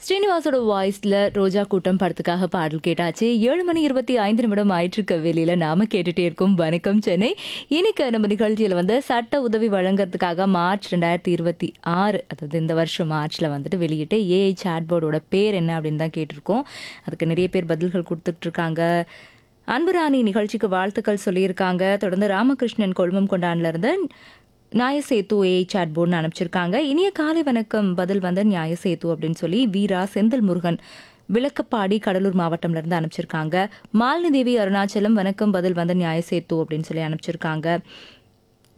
ஸ்ரீனிவாசோட வாய்ஸ்ல ரோஜா கூட்டம் படத்துக்காக பாடல் கேட்டாச்சு ஏழு மணி இருபத்தி ஐந்து நிமிடம் ஆயிட்டிருக்க வேலையில நாம கேட்டுட்டே இருக்கோம் வணக்கம் சென்னை இன்னைக்கு நம்ம நிகழ்ச்சியில வந்து சட்ட உதவி வழங்குறதுக்காக மார்ச் ரெண்டாயிரத்தி இருபத்தி ஆறு அதாவது இந்த வருஷம் மார்ச்ல வந்துட்டு வெளியிட்டு ஏஐ சாட்போர்டோட பேர் என்ன அப்படின்னு தான் கேட்டிருக்கோம் அதுக்கு நிறைய பேர் பதில்கள் கொடுத்துட்டு இருக்காங்க அன்புராணி நிகழ்ச்சிக்கு வாழ்த்துக்கள் சொல்லியிருக்காங்க தொடர்ந்து ராமகிருஷ்ணன் கொழுமம் கொண்டான்ல இருந்து நியாயசேத்து ஏ சாட் போர்டுன்னு அனுப்பிச்சிருக்காங்க இனிய காலை வணக்கம் பதில் வந்து நியாயசேத்து அப்படின்னு சொல்லி வீரா செந்தில் முருகன் விளக்கப்பாடி கடலூர் மாவட்டம்ல இருந்து அனுப்பிச்சிருக்காங்க மாலினி தேவி அருணாச்சலம் வணக்கம் பதில் வந்து நியாயசேத்து அப்படின்னு சொல்லி அனுப்பிச்சிருக்காங்க